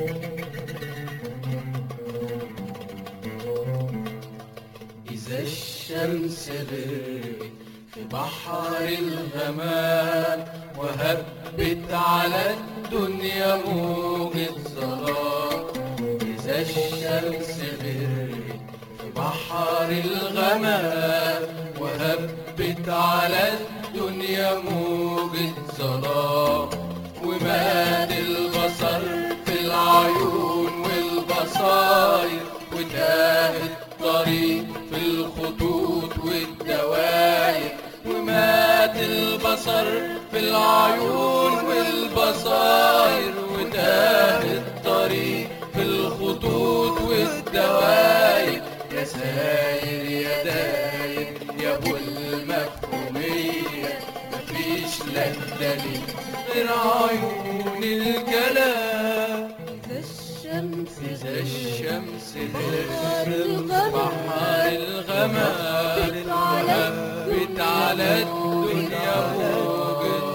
إذا الشمس غربت في بحر الغمام وهبت على الدنيا موجة ظلام إذا الشمس غربت في بحر الغمام وهبت على الدنيا موجة ظلام ومات البصر في العيون والبصاير وتاه الطريق في الخطوط والدواير ومات البصر في العيون والبصاير وتاه الطريق في الخطوط والدواير يا ساير يا داير يا ابو المفهومية مفيش لك دليل غير عيون الكلام إذا الشمس إذا الشمس بحر غربت الغمام بحر الغمام وهبت على الدنيا موجة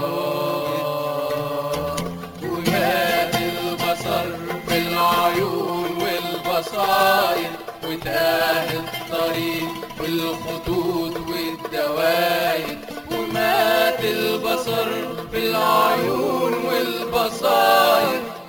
شراب ومات البصر في العيون والبصاير وتاه الطريق والخطوط والدواير ومات البصر في العيون والبصاير